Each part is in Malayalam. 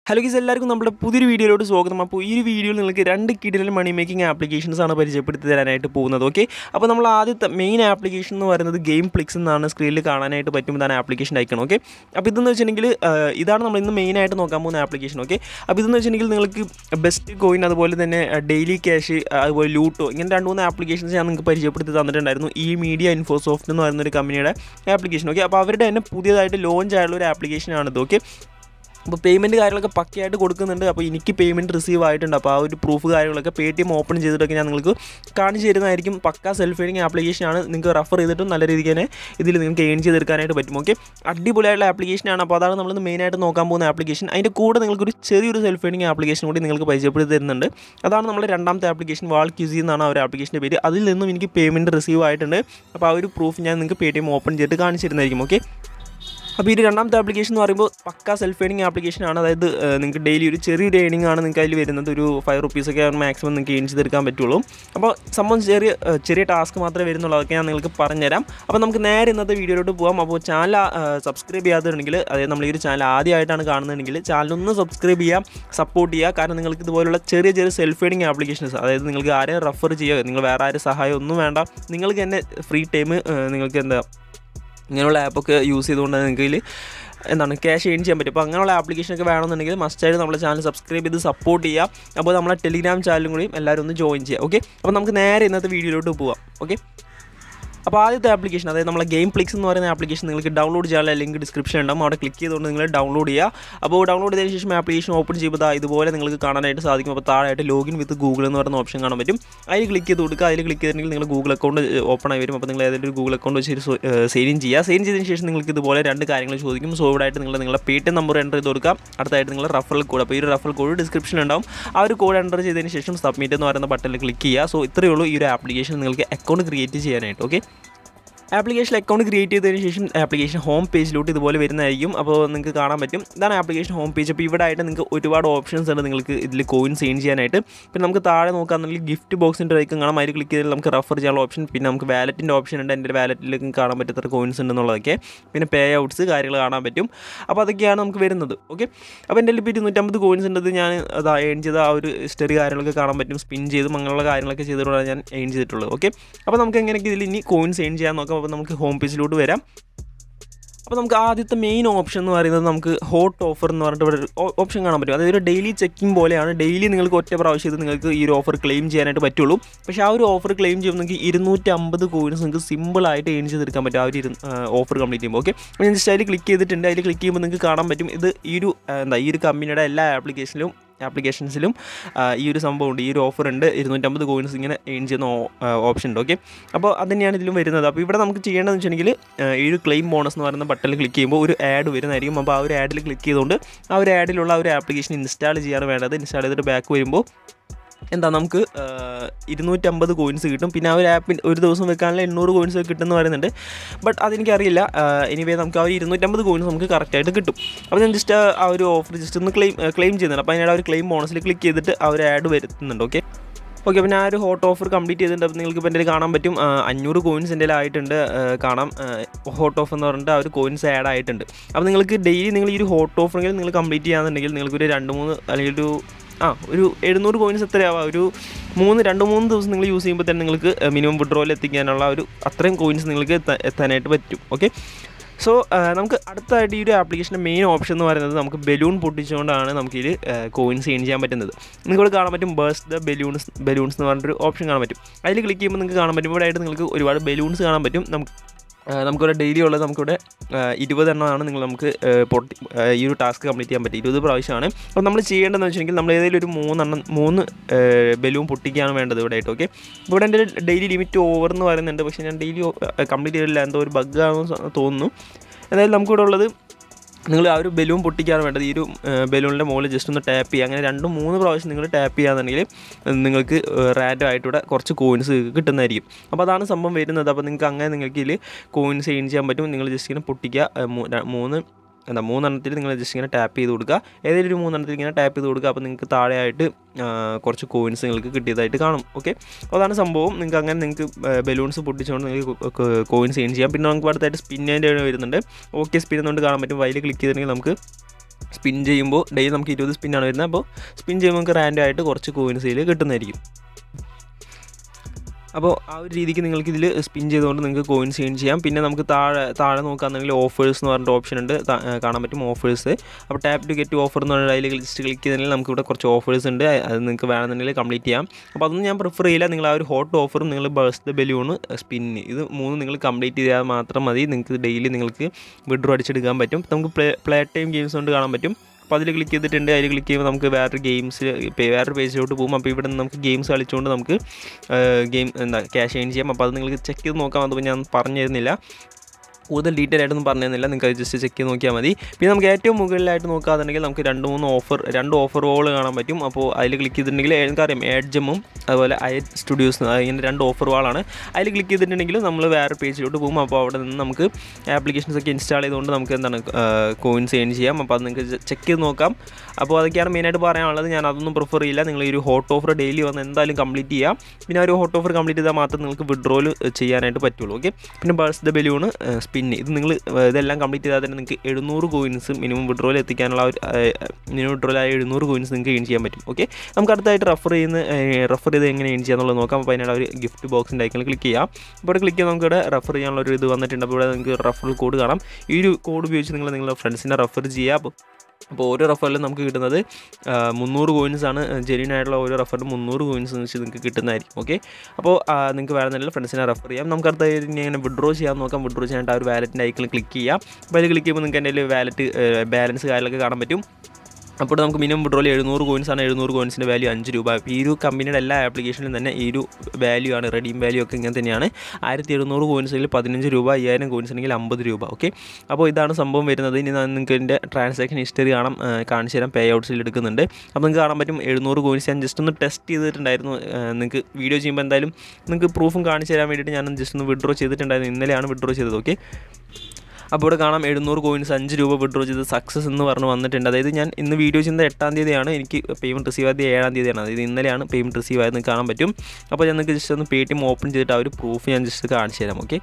ഹലോ ഗീസ് എല്ലാവർക്കും നമ്മുടെ പുതിയൊരു വീഡിയോയിലോട്ട് സ്വാഗതം അപ്പോൾ ഈ ഒരു വീഡിയോയിൽ നിങ്ങൾക്ക് രണ്ട് കിടിലൻ മണി മേക്കിംഗ് ആപ്ലിക്കേഷൻസ് ആണ് പരിചയപ്പെടുത്തി തരാനായിട്ട് പോകുന്നത് ഓക്കെ അപ്പോൾ നമ്മൾ ആദ്യത്തെ മെയിൻ ആപ്ലിക്കേഷൻ എന്ന് പറയുന്നത് ഗെയിം പ്ലിക്സ് എന്നാണ് സ്ക്രീനിൽ കാണാനായിട്ട് പറ്റും ഇതാണ് ആപ്ലിക്കേഷൻ അയക്കണം ഓക്കെ അപ്പോൾ ഇതെന്ന് വെച്ചിട്ടുണ്ടെങ്കിൽ ആ, ഇതാണ് നമ്മൾ ഇന്ന് മെയിനായിട്ട് നോക്കാൻ പോകുന്ന ആപ്ലിക്കേഷൻ ഓക്കെ അപ്പോൾ ഇതെന്ന് വെച്ചിട്ടുണ്ടെങ്കിൽ നിങ്ങൾക്ക് ബെസ്റ്റ് കോയിൻ അതുപോലെ തന്നെ ഡെയിലി ക്യാഷ് അതുപോലെ ലൂട്ടോ ഇങ്ങനെ രണ്ട് മൂന്ന് ആപ്ലിക്കേഷൻസ് ഞാൻ നിങ്ങൾക്ക് പരിചയപ്പെടുത്തി തന്നിട്ടുണ്ടായിരുന്നു ഈ മീഡിയ ഇൻഫോസോഫ്റ്റ് എന്ന് പറയുന്ന ഒരു കമ്പനിയുടെ ആപ്ലിക്കേഷൻ ഓക്കെ അപ്പോൾ അവരുടെ തന്നെ പുതിയതായിട്ട് ലോഞ്ച് ആയുള്ള ഒരു ആപ്ലിക്കേഷനാണിത് ഓക്കെ അപ്പോൾ പേയ്മെൻറ്റ് കാര്യങ്ങളൊക്കെ പക്കയായിട്ട് കൊടുക്കുന്നുണ്ട് അപ്പോൾ എനിക്ക് പേയ്മെൻറ്റ് റിസീവ് ആയിട്ടുണ്ട് അപ്പോൾ ആ ഒരു പ്രൂഫ് കാര്യങ്ങളൊക്കെ പേ ടി എം ഓപ്പൺ ചെയ്തിട്ടൊക്കെ ഞാൻ നിങ്ങൾക്ക് കാണിച്ചു തരുന്നതായിരിക്കും പക്ക സെൽഫ് ഏണിംഗ് ആപ്ലിക്കേഷനാണ് നിങ്ങൾക്ക് റെഫർ ചെയ്തിട്ടും നല്ല രീതിക്ക് തന്നെ ഇതിൽ നിങ്ങൾക്ക് ഏൺ ചെയ്തെടുക്കാനായിട്ട് പറ്റും ഓക്കെ അടിപൊളിയായിട്ടുള്ള ആപ്ലിക്കേഷനാണ് അപ്പോൾ അതാണ് നമ്മൾ മെയിനായിട്ട് നോക്കാൻ പോകുന്ന ആപ്ലിക്കേഷൻ അതിൻ്റെ കൂടെ നിങ്ങൾക്കൊരു ചെറിയൊരു സെൽഫ് ഏണിംഗ് ആപ്ലിക്കേഷൻ കൂടി നിങ്ങൾക്ക് പരിചയപ്പെടുത്തി തരുന്നുണ്ട് അതാണ് നമ്മുടെ രണ്ടാമത്തെ ആപ്ലിക്കേഷൻ വാൾ ക്യൂസി എന്നാണ് ആ ഒരു ആപ്ലിക്കേഷൻ്റെ പേര് അതിൽ നിന്നും എനിക്ക് പേയ്മെൻറ്റ് റിസീവ് ആയിട്ടുണ്ട് അപ്പോൾ ആ ഒരു പ്രൂഫ് ഞാൻ നിങ്ങൾക്ക് പേ ടി എം ഓപ്പൺ ചെയ്തിട്ട് കാണിച്ചു തരുന്നതായിരിക്കും ഓക്കെ അപ്പോൾ ഈ ഒരു രണ്ടാമത്തെ ആപ്ലിക്കേഷൻ എന്ന് പറയുമ്പോൾ പക്ക സെൽഫ് ഏണിംഗ് ആപ്ലിക്കേഷൻ ആണ് അതായത് ഏഹ്, നിങ്ങൾക്ക് ഡെയിലി ഒരു ചെറിയൊരു ഏണിംഗ് ആണ് നിങ്ങൾക്ക് അതിൽ വരുന്നത് ഒരു ഫൈവ് റുപ്പീസൊക്കെ മാക്സിമം നിങ്ങൾക്ക് ഏൺ ചെയ്തെടുക്കാൻ പറ്റുള്ളൂ അപ്പോൾ സംഭവം ചെറിയ ഏഹ്, ചെറിയ ടാസ്ക് മാത്രമേ വരുന്നുള്ളൂ അതൊക്കെ ഞാൻ നിങ്ങൾക്ക് പറഞ്ഞുതരാം അപ്പോൾ നമുക്ക് നേരെ ഇന്നത്തെ വീഡിയോയിലോട്ട് പോകാം അപ്പോൾ ചാനൽ സബ്സ്ക്രൈബ് ചെയ്യാത്തുണ്ടെങ്കിൽ അതായത് നമ്മൾ ഈ ഒരു ചാനൽ ആദ്യമായിട്ടാണ് കാണുന്നതെങ്കിൽ ചാനലൊന്ന് സബ്സ്ക്രൈബ് ചെയ്യുക സപ്പോർട്ട് ചെയ്യുക കാരണം നിങ്ങൾക്ക് ഇതുപോലുള്ള ചെറിയ ചെറിയ സെൽഫ് ഏണിംഗ് ആപ്ലിക്കേഷൻസ് അതായത് നിങ്ങൾക്ക് ആരെയും റെഫർ ചെയ്യുക നിങ്ങൾ വേറെ ആരും സഹായം ഒന്നും വേണ്ട നിങ്ങൾക്ക് തന്നെ ഫ്രീ ടൈം നിങ്ങൾക്ക് എന്താ ഇങ്ങനെയുള്ള ആപ്പൊക്കെ യൂസ് ചെയ്തുകൊണ്ട് നിങ്ങൾക്ക് ഇതിൽ എന്താണ് ക്യാഷ് ഏൺ ചെയ്യാൻ പറ്റും അപ്പോൾ അങ്ങനെയുള്ള ആപ്ലിക്കേഷനൊക്കെ വേണമെന്നുണ്ടെങ്കിൽ മസ്റ്റായിട്ട് നമ്മുടെ ചാനൽ സബ്സ്ക്രൈബ് ചെയ്ത് സപ്പോർട്ട് ചെയ്യുക അപ്പോൾ നമ്മളെ ടെലിഗ്രാം ചാനലും കൂടിയും എല്ലാവരും ഒന്ന് ജോയിൻ ചെയ്യുക ഓക്കെ അപ്പോൾ നമുക്ക് നേരെ ഇന്നത്തെ വീഡിയോയിലോട്ട് പോവാം ഓക്കെ അപ്പോൾ ആദ്യത്തെ ആപ്ലിക്കേഷൻ അതായത് നമ്മളെ ഗെയിം പ്ലിക്സ് എന്ന് പറയുന്ന ആപ്ലിക്കേഷൻ നിങ്ങൾക്ക് ഡൗൺലോഡ് ചെയ്യാനുള്ള ലിങ്ക് ഡിസ്ക്രിപ്ഷൻ ഉണ്ടാവും അവിടെ ക്ലിക്ക് ചെയ്തുകൊണ്ട് നിങ്ങൾ ഡൗൺലോഡ് ചെയ്യുക അപ്പോൾ ഡൗൺലോഡ് ചെയ്തതിന് ശേഷം ആപ്ലിക്കേഷൻ ഓപ്പൺ ചെയ്യുമ്പോൾ ദാ ഇതുപോലെ നിങ്ങൾക്ക് കാണാനായിട്ട് സാധിക്കും അപ്പോൾ താഴെയായിട്ട് ലോഗിൻ വിത്ത് ഗൂഗിൾ എന്ന് പറയുന്ന ഓപ്ഷൻ കാണാൻ പറ്റും അതിൽ ക്ലിക്ക് ചെയ്ത് കൊടുക്കുക അതിൽ ക്ലിക്ക് ചെയ്തിട്ടുണ്ടെങ്കിൽ നിങ്ങൾ ഗൂഗിൾ അക്കൗണ്ട് ഓപ്പൺ ആയി വരും അപ്പോൾ നിങ്ങൾ ഏതെങ്കിലും ഒരു ഗൂഗിൾ അക്കൗണ്ട് വെച്ച് സൈൻ ഇൻ ചെയ്യുക സൈൻ ചെയ്തതിന് ശേഷം നിങ്ങൾക്ക് ഇതുപോലെ രണ്ട് കാര്യങ്ങൾ ചോദിക്കും സോ ഇവിടെ ആയിട്ട് നിങ്ങൾ നിങ്ങളുടെ പേ ടി നമ്പർ എൻ്റർ ചെയ്ത് കൊടുക്കുക അടുത്തായിട്ട് നിങ്ങൾ റഫറൽ കോഡ് അപ്പോൾ ഈ ഒരു റഫറൽ കോഡ് ഡിസ്ക്രിപ്ഷൻ ഉണ്ടാവും ആ ഒരു കോഡ് എൻ്റർ ചെയ്തതിന് ശേഷം സബ്മിറ്റ് എന്ന് പറയുന്ന ബട്ടണിൽ ക്ലിക്ക് ചെയ്യുക സോ ഇത്രയേ ഉള്ളൂ ഈ ഒരു ആപ്ലിക്കേഷൻ നിങ്ങൾക്ക് അക്കൗണ്ട് ക്രിയേറ്റ് ചെയ്യാനായിട്ട് ഓക്കെ ആപ്ലിക്കേഷൻ അക്കൗണ്ട് ക്രിയേറ്റ് ചെയ്തതിന് ശേഷം ആപ്ലിക്കേഷൻ ഹോം പേജിലോട്ട് ഇതുപോലെ വരുന്നതായിരിക്കും അപ്പോൾ നിങ്ങൾക്ക് കാണാൻ പറ്റും ഇതാണ് ആപ്ലിക്കേഷൻ ഹോം പേജ് അപ്പോൾ ഇവിടെ ആയിട്ട് നിങ്ങൾക്ക് ഒരുപാട് ഓപ്ഷൻസ് ഉണ്ട് നിങ്ങൾക്ക് ഇതിൽ കോയിൻസ് ഏൺ ചെയ്യാനായിട്ട് പിന്നെ നമുക്ക് താഴെ നോക്കുകയാണെങ്കിൽ ഗിഫ്റ്റ് ബോക്സിൻ്റെ റൈക്കും കാണാം അതിൽ ക്ലിക്ക് ചെയ്താൽ നമുക്ക് റെഫർ ചെയ്യാനുള്ള ഓപ്ഷൻ പിന്നെ നമുക്ക് വാലറ്റിൻ്റെ ഓപ്ഷൻ ഉണ്ട് എൻ്റെ വാലറ്റിലേക്ക് കാണാൻ പറ്റത്ര കോയിൻസ് ഉണ്ടെന്നുള്ളതൊക്കെ പിന്നെ പേ ഔട്ട്സ് കാര്യങ്ങൾ കാണാൻ പറ്റും അപ്പോൾ അതൊക്കെയാണ് നമുക്ക് വരുന്നത് ഓക്കെ അപ്പോൾ എൻ്റെ ഇപ്പോൾ ഇരുന്നൂറ്റമ്പത് കോയിൻസ് ഉണ്ടത് ഞാൻ അത് ഏൺ ചെയ്ത ആ ഒരു ഹിസ്റ്ററി കാര്യങ്ങളൊക്കെ കാണാൻ പറ്റും സ്പിൻ ചെയ്തും അങ്ങനെയുള്ള കാര്യങ്ങളൊക്കെ ചെയ്തിട്ടാണ് ഞാൻ ഏൺ ചെയ്തിട്ടുള്ളത് ഓക്കെ അപ്പോൾ നമുക്ക് എങ്ങനെയൊക്കെ ഇതിൽ ഇനി കോയിൻസ് ഏൺ ചെയ്യാൻ നോക്കാം അപ്പോൾ നമുക്ക് ഹോം പേജിലോട്ട് വരാം അപ്പോൾ നമുക്ക് ആദ്യത്തെ മെയിൻ ഓപ്ഷൻ എന്ന് പറയുന്നത് നമുക്ക് ഹോട്ട് ഓഫർ എന്ന് പറഞ്ഞിട്ട് ഇവിടെ ഒരു ഓപ്ഷൻ കാണാൻ പറ്റും അതായത് ഒരു ഡെയിലി ചെക്കിംഗ് പോലെയാണ് ഡെയിലി നിങ്ങൾക്ക് ഒറ്റ പ്രാവശ്യം ഇത് നിങ്ങൾക്ക് ഈ ഒരു ഓഫർ ക്ലെയിം ചെയ്യാനായിട്ട് പറ്റുള്ളൂ പക്ഷേ ആ ഒരു ഓഫർ ക്ലെയിം ചെയ്യുമ്പോൾ നിങ്ങൾക്ക് ഇരുന്നൂറ്റി അമ്പത് കോയിൻസ് നിങ്ങൾക്ക് സിമ്പിളായിട്ട് ഏൺ ചെയ്തെടുക്കാൻ പറ്റും ആ ഒരു ഓഫർ കംപ്ലീറ്റ് ചെയ്യുമ്പോൾ ഓക്കെ ഞാൻ ജസ്റ്റ് അതിൽ ക്ലിക്ക് ചെയ്തിട്ടുണ്ട് അതിൽ ക്ലിക്ക് ചെയ്യുമ്പോൾ നിങ്ങൾക്ക് കാണാൻ പറ്റും ഇത് ഈ ഒരു ആ, എന്താ ഈ ഒരു കമ്പനിയുടെ എല്ലാ ആപ്ലിക്കേഷനിലും ആപ്ലിക്കേഷൻസിലും ആ, ഈ ഒരു സംഭവം ഉണ്ട് ഈ ഒരു ഓഫർ ഉണ്ട് ഇരുന്നൂറ്റമ്പത് കോയിൻസ് ഇങ്ങനെ ഏൺ ചെയ്യുന്ന ഓപ്ഷൻ ഉണ്ട് ഓക്കെ അപ്പോൾ അത് തന്നെയാണ് ഇതിലും വരുന്നത് അപ്പോൾ ഇവിടെ നമുക്ക് ചെയ്യേണ്ടതെന്ന് വെച്ചിട്ടുണ്ടെങ്കിൽ ആ, ഈ ഒരു ക്ലെയിം ബോണസ് എന്ന് പറയുന്ന ബട്ടണിൽ ക്ലിക്ക് ചെയ്യുമ്പോൾ ഒരു ആഡ് വരുന്നതായിരിക്കും അപ്പോൾ ആ ഒരു ആഡിൽ ക്ലിക്ക് ചെയ്തുകൊണ്ട് ആ ഒരു ആഡിലുള്ള ആ ഒരു ആപ്ലിക്കേഷൻ ഇൻസ്റ്റാൾ ചെയ്യാണ് വേണ്ടത് ഇൻസ്റ്റാൾ ചെയ്തിട്ട് ബാക്ക് വരുമ്പോൾ എന്താ നമുക്ക് ആ, ഇരുന്നൂറ്റമ്പത് കോയിൻസ് കിട്ടും പിന്നെ ആ ഒരു ആപ്പിൽ ഒരു ദിവസം വെക്കാനുള്ള എണ്ണൂറ് കോയിൻസ് കിട്ടുമെന്ന് പറയുന്നുണ്ട് ബട്ട് അതെനിക്കറിയില്ല എനിവേ നമുക്ക് ആ ഒരു ഇരുന്നൂറ്റമ്പത് കോയിൻസ് നമുക്ക് കറക്റ്റായിട്ട് കിട്ടും അപ്പോൾ ഞാൻ ജസ്റ്റ് ആ ഒരു ഓഫർ ജസ്റ്റ് ഒന്ന് ക്ലെയിം ക്ലെയിം ചെയ്യുന്നുണ്ട് അപ്പോൾ അതിനാണ് ആ ഒരു ക്ലെയിം ബോണസിൽ ക്ലിക്ക് ചെയ്തിട്ട് ആ ഒരു ആഡ് വരുത്തുന്നുണ്ട് ഓക്കെ ഓക്കെ അപ്പോൾ ഞാൻ ആ ഒരു ഹോട്ട് ഓഫർ കംപ്ലീറ്റ് ചെയ്തിട്ടുണ്ട് അപ്പോൾ നിങ്ങൾക്ക് ഇപ്പോൾ എൻ്റെ കയ്യിൽ കാണാൻ പറ്റും ആ, അഞ്ഞൂറ് കോയിൻസ് എൻ്റെ ആയിട്ടുണ്ട് ആ, കാണാം ഹോട്ട് ഓഫ് എന്ന് പറഞ്ഞിട്ട് ആ ഒരു കോയിൻസ് ആഡ് ആയിട്ടുണ്ട് അപ്പോൾ നിങ്ങൾക്ക് ഡെയിലി നിങ്ങൾ ഈ ഒരു ഹോട്ട് ഓഫറെങ്കിൽ നിങ്ങൾ കംപ്ലീറ്റ് ചെയ്യാന്നുണ്ടെങ്കിൽ നിങ്ങൾക്കൊരു രണ്ട് മൂന്ന് അല്ലെങ്കിൽ ഒരു ആ ഒരു എഴുന്നൂറ് കോയിൻസ് എത്രയാവാം ഒരു മൂന്ന് രണ്ട് മൂന്ന് ദിവസം നിങ്ങൾ യൂസ് ചെയ്യുമ്പോൾ തന്നെ നിങ്ങൾക്ക് മിനിമം വിഡ്രോയിൽ എത്തിക്കാനുള്ള ഒരു അത്രയും കോയിൻസ് നിങ്ങൾക്ക് എത്ത- എത്താനായിട്ട് പറ്റും ഓക്കെ സോ നമുക്ക് അടുത്തായിട്ട് ഈ ഒരു ആപ്ലിക്കേഷൻ്റെ മെയിൻ ഓപ്ഷൻ എന്ന് പറയുന്നത് നമുക്ക് ബലൂൺ പൊട്ടിച്ചുകൊണ്ടാണ് നമുക്ക് ഇതിൽ കോയിൻസ് ഏൺ ചെയ്യാൻ പറ്റുന്നത് നിങ്ങൾക്ക് ഇവിടെ കാണാൻ പറ്റും ബേഴ്സ് ദ ബലൂൺസ് ബലൂൺസ് എന്ന് പറഞ്ഞിട്ടൊരു ഓപ്ഷൻ കാണാൻ പറ്റും അതിൽ ക്ലിക്ക് ചെയ്യുമ്പോൾ നിങ്ങൾക്ക് കാണാൻ പറ്റും ഇവിടെ ആയിട്ട് നിങ്ങൾക്ക് ഒരുപാട് ബലൂൺസ് കാണാൻ പറ്റും നമുക്ക് ആ, നമുക്കിവിടെ ഡെയിലി ഉള്ളത് നമുക്കിവിടെ ആ, ഇരുപതെണ്ണമാണ് നിങ്ങൾ നമുക്ക് ആ, പൊട്ടി ആ, ഈ ഒരു ടാസ്ക് കംപ്ലീറ്റ് ചെയ്യാൻ പറ്റും ഇരുപത് പ്രാവശ്യമാണ് അപ്പോൾ നമ്മൾ ചെയ്യേണ്ടതെന്ന് വെച്ചിട്ടുണ്ടെങ്കിൽ നമ്മൾ ഏതെങ്കിലും ഒരു മൂന്നെണ്ണം മൂന്ന് ബലൂൺ പൊട്ടിക്കുകയാണ് വേണ്ടത് ഇവിടെ ആയിട്ട് ഓക്കെ ഇവിടെ എൻ്റെ ഡെയിലി ലിമിറ്റ് ഓവർ എന്ന് പറയുന്നുണ്ട് പക്ഷേ ഞാൻ ഡെയിലി കംപ്ലീറ്റ് ചെയ്തില്ല എന്തോ ഒരു ബഗ് ആണെന്ന് തോന്നുന്നു എന്തായാലും നമുക്കിവിടെ ഉള്ളത് നിങ്ങൾ ആ ഒരു ബലൂൺ പൊട്ടിക്കാണ് വേണ്ടത് ഈ ഒരു ബലൂണിൻ്റെ മുകളിൽ ജസ്റ്റ് ഒന്ന് ടാപ്പ് ചെയ്യുക അങ്ങനെ രണ്ടും മൂന്ന് പ്രാവശ്യം നിങ്ങൾ ടാപ്പ് ചെയ്യുകയാണെന്നുണ്ടെങ്കിൽ നിങ്ങൾക്ക് റാൻഡം ആയിട്ട് ഇവിടെ കുറച്ച് കോയിൻസ് കിട്ടുന്നതായിരിക്കും അപ്പോൾ അതാണ് സംഭവം വരുന്നത് അപ്പോൾ നിങ്ങൾക്ക് അങ്ങനെ നിങ്ങൾക്ക് ഇതിൽ കോയിൻസ് ഏൺ ചെയ്യാൻ പറ്റും നിങ്ങൾ ജസ്റ്റ് ഇങ്ങനെ പൊട്ടിക്കുക ഏ, മൂ- ര- മൂന്ന് എന്താ മൂന്നെണ്ണത്തിൽ നിങ്ങൾ ജസ്റ്റ് ഇങ്ങനെ ടാപ്പ് ചെയ്ത് കൊടുക്കുക ഏതെങ്കിലും ഒരു മൂന്നെണ്ണത്തിൽ ഇങ്ങനെ ടാപ്പ് ചെയ്ത് കൊടുക്കുക അപ്പോൾ നിങ്ങൾക്ക് താഴെയായിട്ട് ആ, കുറച്ച് കോയിൻസ് നിങ്ങൾക്ക് കിട്ടിയതായിട്ട് കാണും ഓക്കെ അപ്പോൾ അതാണ് സംഭവം നിങ്ങൾക്ക് അങ്ങനെ നിങ്ങൾക്ക് ബലൂൺസ് പൊട്ടിച്ചുകൊണ്ട് നിങ്ങൾക്ക് കോയിൻസ് ഏൺ ചെയ്യാം പിന്നെ നമുക്ക് അടുത്തായിട്ട് സ്പിന്നിൻ്റെ വരുന്നുണ്ട് ഓക്കെ സ്പിൻ എന്നുകൊണ്ട് കാണാൻ പറ്റും വയലിൽ ക്ലിക്ക് ചെയ്തിട്ടുണ്ടെങ്കിൽ നമുക്ക് സ്പിൻ ചെയ്യുമ്പോൾ ഡെയിലി നമുക്ക് ഇരുപത് സ്പിന്നാണ് വരുന്നത് അപ്പോൾ സ്പിൻ ചെയ്യുമ്പോൾ നമുക്ക് റാൻഡം ആയിട്ട് കുറച്ച് കോയിൻസിൽ കിട്ടുന്നതായിരിക്കും അപ്പോൾ ആ ഒരു രീതിക്ക് നിങ്ങൾക്ക് ഇതിൽ സ്പിൻ ചെയ്തുകൊണ്ട് നിങ്ങൾക്ക് കോയിൻസ് ഏൺ ചെയ്യാം പിന്നെ നമുക്ക് താഴെ താഴെ നോക്കുകയാണെങ്കിൽ ഓഫേഴ്സ് എന്ന് പറഞ്ഞിട്ട് ഓപ്ഷൻ ഉണ്ട് താ- ഏ, കാണാൻ പറ്റും ഓഫേഴ്സ് അപ്പോൾ ടാപ്പ് ടു ഗെറ്റ് ഓഫർ എന്ന് പറഞ്ഞാൽ അതിൽ ലിസ്റ്റ് ക്ലിക്ക് ചെയ്തെങ്കിൽ നമുക്ക് ഇവിടെ കുറച്ച് ഓഫേഴ്സ് ഉണ്ട് അത് നിങ്ങൾക്ക് വേണമെന്നുണ്ടെങ്കിൽ കംപ്ലീറ്റ് ചെയ്യാം അപ്പോൾ അതൊന്നും ഞാൻ പ്രിഫർ ചെയ്യില്ല നിങ്ങൾ ആ ഒരു ഹോട്ട് ഓഫറും നിങ്ങൾ ബേഴ്സ് ദ ബലൂണ് സ്പിന്ന് ഇത് മൂന്ന് നിങ്ങൾ കംപ്ലീറ്റ് ചെയ്താൽ മാത്രം മതി നിങ്ങൾക്ക് ഡെയിലി നിങ്ങൾക്ക് വിഡ്രോ അടിച്ചെടുക്കാൻ പറ്റും നമുക്ക് പ്ലേ പ്ലേ ടൈം ഗെയിംസ് കൊണ്ട് കാണാൻ പറ്റും അപ്പോൾ അതിൽ ക്ലിക്ക് ചെയ്തിട്ടുണ്ട് അതിൽ ക്ലിക്ക് ചെയ്യുമ്പോൾ നമുക്ക് വേറൊരു ഗെയിംസ് വേറൊരു പേജിലോട്ട് പോകും അപ്പോൾ ഇവിടെ നിന്ന് നമുക്ക് ഗെയിംസ് കളിച്ചുകൊണ്ട് നമുക്ക് ഗെയിം എന്താ ക്യാഷ് ഏൺ ചെയ്യാം അപ്പോൾ അത് നിങ്ങൾക്ക് ചെക്ക് ചെയ്ത് നോക്കാം അതിപ്പോൾ ഞാൻ പറഞ്ഞു തരുന്നില്ല കൂടുതൽ ഡീറ്റെയിൽ ആയിട്ടൊന്നും പറഞ്ഞു തരുന്നില്ല നിങ്ങൾക്ക് അത് ജസ്റ്റ് ചെക്ക് ചെയ്ത് നോക്കിയാൽ മതി പിന്നെ നമുക്ക് ഏറ്റവും മുകളിലായിട്ട് നോക്കുകയാണെന്നുണ്ടെങ്കിൽ നമുക്ക് രണ്ട് മൂന്ന് ഓഫർ രണ്ട് ഓഫർ വോൾ കാണാൻ പറ്റും അപ്പോൾ അതിൽ ക്ലിക്ക് ചെയ്തിട്ടുണ്ടെങ്കിൽ എനിക്കറിയാം ഏഡ്ജമും അതുപോലെ അയറ്റ് സ്റ്റുഡിയോസ് ഇങ്ങനെ രണ്ട് ഓഫർ വാളാണ് അതിൽ ക്ലിക്ക് ചെയ്തിട്ടുണ്ടെങ്കിൽ നമ്മൾ വേറെ പേജിലോട്ട് പോകും അപ്പോൾ അവിടെ നിന്ന് നമുക്ക് ആപ്ലിക്കേഷൻസ് ഒക്കെ ഇൻസ്റ്റാൾ ചെയ്തുകൊണ്ട് നമുക്ക് എന്താണ് കോയിൻസ് ഏൺ ചെയ്യാം അപ്പോൾ അത് നിങ്ങൾക്ക് ചെക്ക് ചെയ്ത് നോക്കാം അപ്പോൾ അതൊക്കെയാണ് മെയിനായിട്ട് പറയാനുള്ളത് ഞാൻ അതൊന്നും പ്രിഫർ ചെയ്യില്ല നിങ്ങൾ ഈ ഒരു ഹോട്ട് ഓഫർ ഡെയിലി വന്ന് എന്തായാലും കംപ്ലീറ്റ് ചെയ്യാം പിന്നെ ആ ഒരു ഹോട്ട് ഓഫർ കംപ്ലീറ്റ് ചെയ്താൽ മാത്രം നിങ്ങൾക്ക് വിഡ്രോയിൽ ചെയ്യാനായിട്ട് പറ്റുള്ളൂ ഓക്കെ പിന്നെ ബേഴ്സ് ദ ബലൂണ് സ്പിന്ന് ഇത് നിങ്ങൾ ഇതെല്ലാം കംപ്ലീറ്റ് ചെയ്താൽ തന്നെ നിങ്ങൾക്ക് എഴുന്നൂറ് കോയിൻസ് മിനിമം വിഡ്രോയിൽ എത്തിക്കാനുള്ള ആ ഒരു മിനിമം വിഡ്രോയിലായ എഴുന്നൂറ് കോയിൻസ് നിങ്ങൾക്ക് ഏൺ ചെയ്യാൻ പറ്റും ഓക്കെ നമുക്ക് അടുത്തായിട്ട് റെഫർ ചെയ്യുന്ന റെഫർ ചെയ്ത് എങ്ങനെ ഏൺ ചെയ്യാന്നുള്ളത് നോക്കാം അപ്പോൾ അതിനുള്ള ഒരു ഗിഫ്റ്റ് ബോക്സിൻ്റെ ഐക്കണിൽ ക്ലിക്ക് ചെയ്യാം അപ്പോൾ ഇവിടെ ക്ലിക്ക് ചെയ്ത് നമുക്ക് ഇവിടെ റെഫർ ചെയ്യാനുള്ള ഒരു ഇത് വന്നിട്ടുണ്ട് അപ്പോൾ ഇവിടെ നിങ്ങൾക്ക് റെഫറൽ കോഡ് കാണാം ഈ ഒരു കോഡ് ഉപയോഗിച്ച് നിങ്ങൾ നിങ്ങളുടെ ഫ്രണ്ട്സിനെ റെഫർ ചെയ്യുക അപ്പോൾ അപ്പോൾ ഓരോ റഫറിലും നമുക്ക് കിട്ടുന്നത് ആ, മുന്നൂറ് കോയിൻസ് ആണ് ജെന്യൂൻ ആയിട്ടുള്ള ഓരോ റഫറിലും മുന്നൂറ് കോയിൻസ് വെച്ച് നിങ്ങൾക്ക് കിട്ടുന്നതായിരിക്കും ഓക്കെ അപ്പോൾ ആ, നിങ്ങൾക്ക് വേണമെന്നുണ്ടെങ്കിൽ ഫ്രണ്ട്സിനെ റെഫർ ചെയ്യാം നമുക്ക് അടുത്ത ഇനി എങ്ങനെ വിഡ്രോ ചെയ്യാൻ നോക്കാം വിഡ്രോ ചെയ്യാനായിട്ട് ആ ഒരു വാലറ്റിൻ്റെ ഐക്കണിൽ ക്ലിക്ക് ചെയ്യാം അപ്പോൾ അതിൽ ക്ലിക്ക് ചെയ്യുമ്പോൾ നിങ്ങൾക്ക് എൻ്റെ വാലറ്റ് ബാലൻസ് കാര്യങ്ങളൊക്കെ കാണാൻ പറ്റും അപ്പോൾ നമുക്ക് മിനിമം വിഡ്രോയിൽ എഴുന്നൂറ് കോയിൻസ് ആണ് എഴുന്നൂറ് കോയിൻസിൻ്റെ വാല്യൂ അഞ്ച് രൂപ അപ്പോൾ ഈ ഒരു കമ്പനിയുടെ എല്ലാ ആപ്ലിക്കേഷനിലും തന്നെ ഈ ഒരു വാല്യൂ ആണ് റെഡീം വാല്യൂ ഒക്കെ ഇങ്ങനെ തന്നെയാണ് ആയിരത്തി എഴുന്നൂറ് കോയിൻസിൽ പതിനഞ്ച് രൂപ അയ്യായിരം കോയിൻസ് ഉണ്ടെങ്കിൽ അമ്പത് രൂപ ഓക്കെ അപ്പോൾ ഇതാണ് സംഭവം വരുന്നത് ഇനി ഞാൻ നിങ്ങൾക്ക് എൻ്റെ ട്രാൻസാക്ഷൻ ഹിസ്റ്ററി കാണാം ആ, കാണിച്ചു തരാം പേ ഔട്ട്സിൽ എടുക്കുന്നുണ്ട് അപ്പോൾ നിങ്ങൾക്ക് കാണാൻ പറ്റും എഴുന്നൂറ് കോയിൻസ് ഞാൻ ജസ്റ്റ് ഒന്ന് ടെസ്റ്റ് ചെയ്തിട്ടുണ്ടായിരുന്നു ആ, നിങ്ങൾക്ക് വീഡിയോ ചെയ്യുമ്പോൾ എന്തായാലും നിങ്ങൾക്ക് പ്രൂഫും കാണിച്ചു തരാൻ വേണ്ടിയിട്ട് ഞാൻ ജസ്റ്റ് ഒന്ന് വിഡ്രോ ചെയ്തിട്ടുണ്ടായിരുന്നു ഇന്നലെയാണ് വിഡ്രോ ചെയ്തത് ഓക്കെ അപ്പോൾ ഇവിടെ കാണാം എഴുന്നൂറ് കോയിൻസ് അഞ്ച് രൂപ വിഡ്രോ ചെയ്ത് സക്സസ് എന്ന് പറഞ്ഞ് വന്നിട്ടുണ്ട് അതായത് ഞാൻ ഇന്ന് വീഡിയോ ചെയ്യുന്നത് എട്ടാം തീയതിയാണ് എനിക്ക് പേയ്മെൻറ്റ് റിസീവ് ആയത് ഏഴാം തീയതിയാണ് അതായത് ഇന്നലെയാണ് പേയ്മെൻറ്റ് റിസീവ് ആയത് നിങ്ങൾക്ക് കാണാൻ പറ്റും അപ്പോൾ ഞാൻ നിങ്ങൾക്ക് ജസ്റ്റ് ഒന്ന് പേ ടി എം ഓപ്പൺ ചെയ്തിട്ട് ആ ഒരു പ്രൂഫ് ഞാൻ ജസ്റ്റ് കാണിച്ചു തരാം ഓക്കെ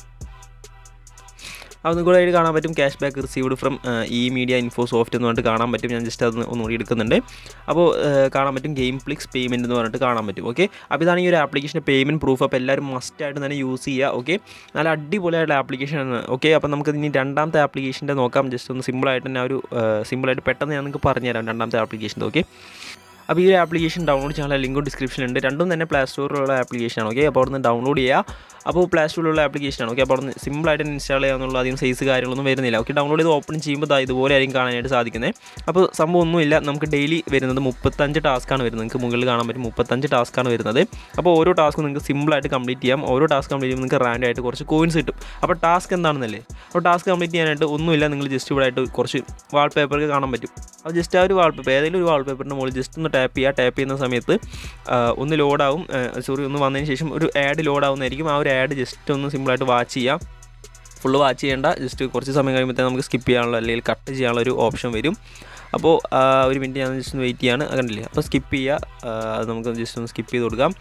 അതൊന്നും കൂടെ ആയിട്ട് കാണാൻ പറ്റും cash back received from E media info soft എന്ന് പറഞ്ഞിട്ട് കാണാൻ പറ്റും ഞാൻ ജസ്റ്റ് അത് ഒന്നുകൂടി എടുക്കുന്നുണ്ട് അപ്പോൾ ഏഹ്, കാണാൻ പറ്റും ഗെയിം പ്ലിക്സ് പേയ്മെൻറ്റ് എന്ന് പറഞ്ഞിട്ട് കാണാൻ പറ്റും ഓക്കെ അപ്പോൾ ഇതാണ് ഈ ഒരു ആപ്ലിക്കേഷൻ്റെ പേയ്മെൻറ്റ് പ്രൂഫ് അപ്പോൾ എല്ലാവരും മസ്റ്റായിട്ട് തന്നെ യൂസ് ചെയ്യുക ഓക്കെ നല്ല അടിപൊളിയായിട്ടുള്ള ആപ്ലിക്കേഷൻ ആണ് ഓക്കെ അപ്പോൾ നമുക്ക് ഇനി രണ്ടാമത്തെ ആപ്ലിക്കേഷൻ്റെ നോക്കാം ജസ്റ്റ് ഒന്ന് സിമ്പിളായിട്ട് തന്നെ ആ ഒരു സിമ്പിളായിട്ട് പെട്ടെന്ന് ഞാൻ നിങ്ങൾക്ക് പറഞ്ഞുതരാം രണ്ടാമത്തെ ആപ്ലിക്കേഷൻ്റെ ഓക്കെ അപ്പോൾ ഈ ഒരു ആപ്ലിക്കേഷൻ ഡൗൺലോഡ് ചെയ്യാനുള്ള ലിങ്ക് ഡിസ്ക്രിപ്ഷനിലുണ്ട് രണ്ടും തന്നെ പ്ലേ സ്റ്റോറിലുള്ള ആപ്ലിക്കേഷനാണ് ഓക്കെ അപ്പോൾ അവിടുന്ന് ഡൗൺലോഡ് ചെയ്യുക അപ്പോൾ പ്ലേ സ്റ്റോറിലുള്ള ആപ്ലിക്കേഷനാണ് ഓക്കെ അപ്പോൾ അവിടുന്ന് സിമ്പിളായിട്ട് ഇൻസ്റ്റാൾ ചെയ്യാന്നുള്ള അധികം സൈസ് കാര്യങ്ങളൊന്നും വരുന്നില്ല ഓക്കെ ഡൗൺലോഡ് ചെയ്ത് ഓപ്പൺ ചെയ്യുമ്പോൾ ദാ ഇതുപോലെ ആയിരിക്കും കാണാനായിട്ട് സാധിക്കുന്നത് അപ്പോൾ സംഭവം ഒന്നുമില്ല നമുക്ക് ഡെയിലി വരുന്നത് മുപ്പത്തഞ്ച് ടാസ്ക്കാണ് വരുന്നത് നിങ്ങൾക്ക് മുകളിൽ കാണാൻ പറ്റും മുപ്പത്തഞ്ച് ടാസ്ക്കാണ് വരുന്നത് അപ്പോൾ ഓരോ ടാസ്ക്കും നിങ്ങൾക്ക് സിമ്പിളായിട്ട് കംപ്ലീറ്റ് ചെയ്യാം ഓരോ ടാസ്ക് കംപ്ലീറ്റ് ചെയ്യുമ്പോൾ നിങ്ങൾക്ക് റാൻഡ് ആയിട്ട് കുറച്ച് കോയിൻസ് കിട്ടും അപ്പോൾ ടാസ്ക് എന്താണെന്നല്ലേ അപ്പോൾ ടാസ്ക് കംപ്ലീറ്റ് ചെയ്യാനായിട്ട് ഒന്നുമില്ല നിങ്ങൾ ജസ്റ്റ് ഇവിടെ ആയിട്ട് കുറച്ച് വാൾ പേപ്പറൊക്കെ കാണാൻ പറ്റും അപ്പോൾ ജസ്റ്റ് ആ ഒരു വാൾ പേപ്പർ ഏതെങ്കിലും ഒരു വാൾ പേപ്പറിൻ്റെ മുകളിൽ ജസ്റ്റ് ഒന്ന് ടാപ്പ് ചെയ്യുക ടാപ്പ് ചെയ്യുന്ന സമയത്ത് ആ, ഒന്ന് ലോഡാവും സോറി ഒന്ന് വന്നതിന് ശേഷം ഒരു ആഡ് ലോഡാവുന്നതായിരിക്കും ആ ഒരു ആഡ് ജസ്റ്റ് ഒന്ന് സിമ്പിളായിട്ട് വാച്ച് ചെയ്യാം ഫുള്ള് വാച്ച് ചെയ്യേണ്ട ജസ്റ്റ് കുറച്ച് സമയം കഴിയുമ്പോഴത്തേക്ക് നമുക്ക് സ്കിപ്പ് ചെയ്യാനുള്ള അല്ലെങ്കിൽ കട്ട് ചെയ്യാനുള്ള ഒരു ഓപ്ഷൻ വരും അപ്പോൾ ആ, ഒരു മിനിറ്റ് ഞാൻ ജസ്റ്റ് ഒന്ന് വെയിറ്റ് ചെയ്യാണ് കണ്ടില്ലേ അപ്പോൾ സ്കിപ്പ് ചെയ്യുക ആ, അത് നമുക്ക് ജസ്റ്റ് ഒന്ന് സ്കിപ്പ് ചെയ്ത് കൊടുക്കാം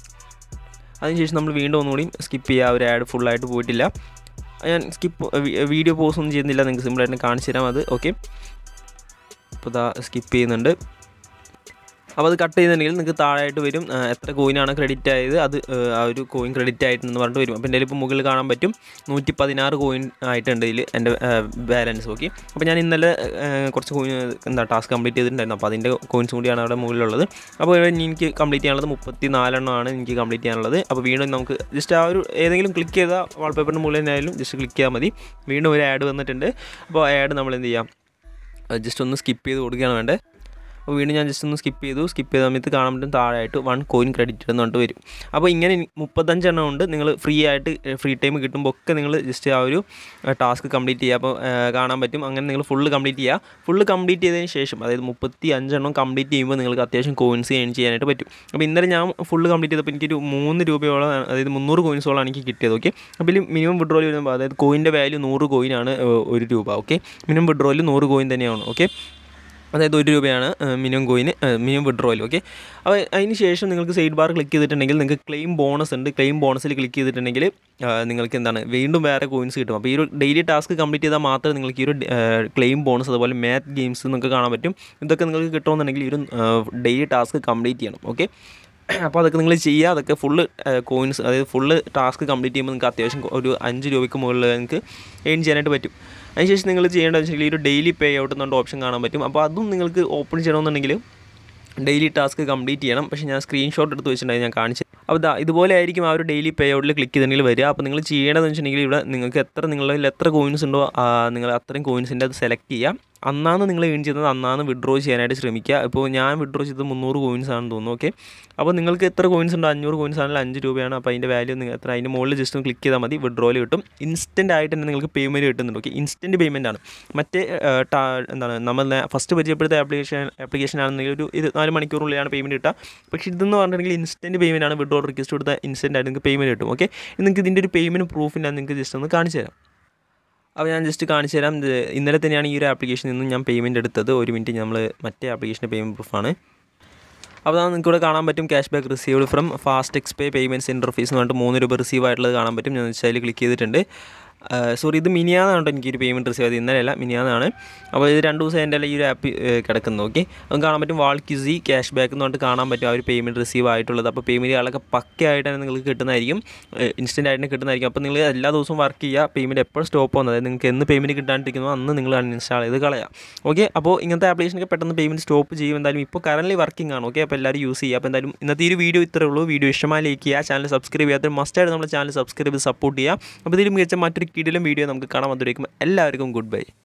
അതിനുശേഷം നമ്മൾ വീണ്ടും ഒന്നുകൂടി സ്കിപ്പ് ചെയ്യുക ആ ഒരു ആഡ് ഫുള്ളായിട്ട് പോയിട്ടില്ല ഞാൻ സ്കിപ്പ് വീഡിയോ പോസ് ഒന്നും ചെയ്യുന്നില്ല നിങ്ങൾക്ക് സിമ്പിളായിട്ട് കാണിച്ചു തരാം അത് ഓക്കെ അപ്പോൾ ഇതാ സ്കിപ്പ് ചെയ്യുന്നുണ്ട് അപ്പോൾ അത് കട്ട് ചെയ്യുന്നുണ്ടെങ്കിൽ നിങ്ങൾക്ക് താഴെയായിട്ട് വരും ആ, എത്ര കോയിനാണ് ക്രെഡിറ്റ് ആയത് അത് ആ, ആ ഒരു കോയിൻ ക്രെഡിറ്റ് ആയിട്ടുണ്ടെന്ന് പറഞ്ഞിട്ട് വരും അപ്പോൾ എൻ്റെ ഇപ്പോൾ മുകളിൽ കാണാൻ പറ്റും നൂറ്റി പതിനാറ് കോയിൻ ആയിട്ടുണ്ട് ഇതിൽ എൻ്റെ ബാലൻസ് ഓക്കെ അപ്പോൾ ഞാൻ ഇന്നലെ ആ, കുറച്ച് കോയിൻ എന്താ ടാസ്ക് കംപ്ലീറ്റ് ചെയ്തിട്ടുണ്ടായിരുന്നു അപ്പോൾ അതിൻ്റെ കോയിൻസ് കൂടിയാണ് അവിടെ മുകളിലുള്ളത് അപ്പോൾ ഇനി എനിക്ക് കംപ്ലീറ്റ് ചെയ്യാനുള്ളത് മുപ്പത്തി നാലെണ്ണമാണ് എനിക്ക് കംപ്ലീറ്റ് ചെയ്യാനുള്ളത് അപ്പോൾ വീണ്ടും നമുക്ക് ജസ്റ്റ് ആ ഒരു ഏതെങ്കിലും ക്ലിക്ക് ചെയ്താൽ വാൾപേപ്പറിൻ്റെ മുകളിൽ തന്നെയായാലും ജസ്റ്റ് ക്ലിക്ക് ചെയ്താൽ മതി വീണ്ടും ഒരു ആഡ് വന്നിട്ടുണ്ട് അപ്പോൾ ആഡ് നമ്മൾ എന്ത് ചെയ്യാം ജസ്റ്റ് ഒന്ന് സ്കിപ്പ് ചെയ്ത് കൊടുക്കുകയാണ് വേണ്ടത് അപ്പോൾ വീണ്ടും ഞാൻ ജസ്റ്റ് ഒന്ന് സ്കിപ്പ് ചെയ്തു സ്കിപ്പ് ചെയ്ത സമയത്ത് കാണാൻ പറ്റും താഴെയായിട്ട് വൺ കോയിൻ ക്രെഡിറ്റ് എന്ന് പറഞ്ഞിട്ട് വരും അപ്പോൾ ഇങ്ങനെ മുപ്പത്തഞ്ചെണ്ണം ഉണ്ട് നിങ്ങൾ ഫ്രീ ആയിട്ട് ഫ്രീ ടൈം കിട്ടുമ്പോൾ ഒക്കെ നിങ്ങൾ ജസ്റ്റ് ആ ഒരു ടാസ്ക് കംപ്ലീറ്റ് ചെയ്യുക അപ്പോൾ ആ, കാണാൻ പറ്റും അങ്ങനെ നിങ്ങൾ ഫുള്ള് കംപ്ലീറ്റ് ചെയ്യുക ഫുള്ള് കംപ്ലീറ്റ് ചെയ്തതിന് ശേഷം അതായത് മുപ്പത്തി അഞ്ചെണ്ണം കംപ്ലീറ്റ് ചെയ്യുമ്പോൾ നിങ്ങൾക്ക് അത്യാവശ്യം കോയിൻസ് ഏൺ ചെയ്യാനായിട്ട് പറ്റും അപ്പോൾ ഇന്നലെ ഞാൻ ഫുള്ള് കംപ്ലീറ്റ് ചെയ്തപ്പോൾ എനിക്കൊരു മൂന്ന് രൂപയോളം അതായത് മുന്നൂറ് കോയിൻസോളം എനിക്ക് കിട്ടിയത് ഓക്കെ അപ്പോൾ ഇതിൽ മിനിമം വിഡ്രോയിൽ വരുമ്പോൾ അതായത് കോയിൻ്റെ വാല്യൂ നൂറ് കോയിനാണ് ഒരു രൂപ ഓക്കെ മിനിമം വിഡ്രോയിൽ നൂറ് കോയിൻ തന്നെയാണ് ഓക്കെ അതായത് ഒരു രൂപയാണ് മിനിമം കോയിന് മിനിമം വിഡ്രോയിൽ ഓക്കെ അപ്പോൾ അതിന് ശേഷം നിങ്ങൾക്ക് സൈഡ് ബാർ ക്ലിക്ക് ചെയ്തിട്ടുണ്ടെങ്കിൽ നിങ്ങൾക്ക് ക്ലെയിം ബോണസ് ഉണ്ട് ക്ലെയിം ബോണസിൽ ക്ലിക്ക് ചെയ്തിട്ടുണ്ടെങ്കിൽ ആ, നിങ്ങൾക്ക് എന്താണ് വീണ്ടും വേറെ കോയിൻസ് കിട്ടും അപ്പോൾ ഈ ഒരു ഡെയിലി ടാസ്ക് കംപ്ലീറ്റ് ചെയ്താൽ മാത്രമേ നിങ്ങൾക്ക് ഈ ഒരു ക്ലെയിം ബോണസ് അതുപോലെ മാത്ത് ഗെയിംസ് നിങ്ങൾക്ക് കാണാൻ പറ്റും ഇതൊക്കെ നിങ്ങൾക്ക് കിട്ടുമെന്നുണ്ടെങ്കിൽ ഈ ഒരു ഡെയിലി ടാസ്ക് കംപ്ലീറ്റ് ചെയ്യണം ഓക്കെ അപ്പോൾ അതൊക്കെ നിങ്ങൾ ചെയ്യുക അതൊക്കെ ഫുള്ള് കോയിൻസ് അതായത് ഫുള്ള് ടാസ്ക് കംപ്ലീറ്റ് ചെയ്യുമ്പോൾ നിങ്ങൾക്ക് അത്യാവശ്യം ഒരു അഞ്ച് രൂപയ്ക്ക് മുകളിൽ നിങ്ങൾക്ക് ഏൺ ചെയ്യാനായിട്ട് പറ്റും അതിനുശേഷം നിങ്ങൾ ചെയ്യേണ്ടതെന്ന് വെച്ചാൽ ഈ ഒരു ഡെയിലി പേ ഔട്ട് എന്നുകൊണ്ട് ഓപ്ഷൻ കാണാൻ പറ്റും അപ്പോൾ അതും നിങ്ങൾക്ക് ഓപ്പൺ ചെയ്യണമെന്നുണ്ടെങ്കിൽ ഡെയിലി ടാസ്ക് കംപ്ലീറ്റ് ചെയ്യണം പക്ഷേ ഞാൻ സ്ക്രീൻഷോട്ട് എടുത്ത് വെച്ചിട്ടുണ്ടായി ഞാൻ കാണിച്ചു അപ്പോൾ ദാ ഇതുപോലെ ആയിരിക്കും ആ ഒരു ഡെയിലി പേ ഔട്ടിൽ ക്ലിക്ക് ചെയ്തിട്ടുണ്ടെങ്കിൽ വരിക അപ്പോൾ നിങ്ങൾ ചെയ്യേണ്ടതെന്ന് വെച്ചിട്ടുണ്ടെങ്കിൽ ഇവിടെ നിങ്ങൾക്ക് എത്ര നിങ്ങളുടെ കയ്യിൽ എത്ര കോയിൻസ് ഉണ്ടോ ആ, നിങ്ങൾ അത്രയും കോയിൻസിൻ്റെ അത് സെലക്ട് ചെയ്യുക അന്നാണ് നിങ്ങൾ ഏൺ ചെയ്യുന്നത് അന്നാണ് വിഡ്രോ ചെയ്യാനായിട്ട് ശ്രമിക്കുക ഇപ്പോൾ ഞാൻ വിഡ്രോ ചെയ്തത് മുന്നൂറ് കോയിൻസ് ആണെന്ന് തോന്നുന്നു ഓക്കെ അപ്പോൾ നിങ്ങൾക്ക് എത്ര കോയിൻസ് ഉണ്ടോ അഞ്ഞൂറ് കോയിൻസ് ആണെങ്കിൽ അഞ്ച് രൂപയാണ് അപ്പോൾ അതിൻ്റെ വാല്യൂ നിങ്ങൾ എത്ര അതിൻ്റെ മുകളിൽ ജസ്റ്റ് ഒന്ന് ക്ലിക്ക് ചെയ്താൽ മതി വിഡ്രോയിൽ കിട്ടും ഇൻസ്റ്റൻ്റ് ആയിട്ട് തന്നെ നിങ്ങൾക്ക് പേയ്മെൻറ്റ് കിട്ടുന്നുണ്ട് ഓക്കെ ഇൻസ്റ്റൻറ്റ് പേയ്മെൻ്റ് ആണ് മറ്റേ ആ, ടാ- എന്താണ് നമ്മൾ ഫസ്റ്റ് പരിചയപ്പെടുത്ത ആപ്ലിക്കേഷൻ ആപ്ലിക്കേഷൻ ആണെന്നെങ്കിൽ ഒരു ഇരുപത്തിനാല് മണിക്കൂറിനുള്ളിലാണ് പേയ്മെൻറ്റ് കിട്ടുക പക്ഷേ ഇതെന്ന് പറഞ്ഞിട്ടുണ്ടെങ്കിൽ ഇൻസ്റ്റൻറ്റ് പേയ്മെൻ്റ് ആണ് വിഡ്രോ റിക്വസ്റ്റ് കൊടുത്ത ഇൻസ്റ്റൻ്റ് ആയിട്ട് നിങ്ങൾക്ക് പേയ്മെൻറ്റ് കിട്ടും ഓക്കെ നിങ്ങൾക്ക് ഇതിൻ്റെ ഒരു പേയ്മെൻറ്റ് പ്രൂഫ് ഞാൻ നിങ്ങൾക്ക് ജസ്റ്റ് ഒന്ന് കാണിച്ചു തരാം അപ്പോൾ ഞാൻ ജസ്റ്റ് കാണിച്ചു തരാം ഇത് ഇന്നലെ തന്നെയാണ് ഈ ഒരു ആപ്ലിക്കേഷനിൽ നിന്നും ഞാൻ പേയ്മെൻറ്റ് എടുത്തത് ഒരു മിനിറ്റ് നമ്മൾ മറ്റേ ആപ്ലിക്കേഷൻ്റെ പേയ്മെൻറ്റ് പ്രൂഫാണ് അപ്പോൾ അത് നിങ്ങൾക്ക് ഇവിടെ കാണാൻ പറ്റും cash back received from Fast Xpay payments interface എന്ന് പറഞ്ഞിട്ട് മൂന്ന് രൂപ റിസീവ് ആയിട്ടുള്ളത് കാണാൻ പറ്റും ഞാൻ വെച്ചാൽ അതിൽ ക്ലിക്ക് ചെയ്തിട്ടുണ്ട് സോറി ഇത് മിനിയാന്നാണ് കേട്ടോ എനിക്കൊരു പേയ്മെൻറ്റ് റിസീവ് ചെയ്തത് ഇന്നലെയല്ല മിനിയാന്നാണ് അപ്പോൾ ഇത് രണ്ട് ദിവസം എൻ്റെ ഈ ഒരു ആപ്പ് കിടക്കുന്നു ഓക്കെ അത് കാണാൻ പറ്റും വാൾ ക്യൂസി ക്യാഷ് ബാക്ക് എന്ന് പറഞ്ഞിട്ട് കാണാൻ പറ്റും ആ ഒരു പേയ്മെൻറ്റ് റിസീവ് ആയിട്ടുള്ളത് അപ്പോൾ പേയ്മെൻറ്റുകളൊക്കെ പക്കയായിട്ടാണ് നിങ്ങൾക്ക് കിട്ടുന്നതായിരിക്കും ഇൻസ്റ്റൻ്റ് ആയിട്ട് കിട്ടുന്നതായിരിക്കും അപ്പോൾ നിങ്ങൾ എല്ലാ ദിവസവും വർക്ക് ചെയ്യുക പേയ്മെൻറ്റ് എപ്പോൾ സ്റ്റോപ്പ് ആവുന്നത് അതായത് നിങ്ങൾക്ക് എന്ന് പേയ്മെൻറ്റ് കിട്ടാണ്ടിരിക്കുന്നോ അന്ന് നിങ്ങൾ അൺഇൻസ്റ്റാൾ ചെയ്ത് കളയാം ഓക്കെ അപ്പോൾ ഇങ്ങനത്തെ ആപ്ലിക്കേഷനൊക്കെ പെട്ടെന്ന് പേയ്മെൻറ്റ് സ്റ്റോപ്പ് ചെയ്യും എന്തായാലും ഇപ്പോൾ കറൻലി വർക്കിംഗ് ആണ് ഓക്കെ അപ്പോൾ എല്ലാവരും യൂസ് ചെയ്യുക അപ്പോൾ എന്തായാലും ഇന്നത്തെ ഈ ഒരു വീഡിയോ ഇത്രേ ഉള്ളൂ വീഡിയോ ഇഷ്ടമായി ലൈക്ക് ചെയ്യുക ചാനൽ സബ്സ്ക്രൈബ് ചെയ്യാത്ത മസ്റ്റായിട്ട് നമ്മുടെ ചാനൽ സബ്സ്ക്രൈബ് ചെയ്ത് സപ്പോർട്ട് ചെയ്യുക അപ്പോൾ ഇതിലും മികച്ച മറ്റൊരു കിടിലും വീഡിയോ നമുക്ക് കാണാൻ വന്നിരിക്കും എല്ലാവർക്കും ഗുഡ് ബൈ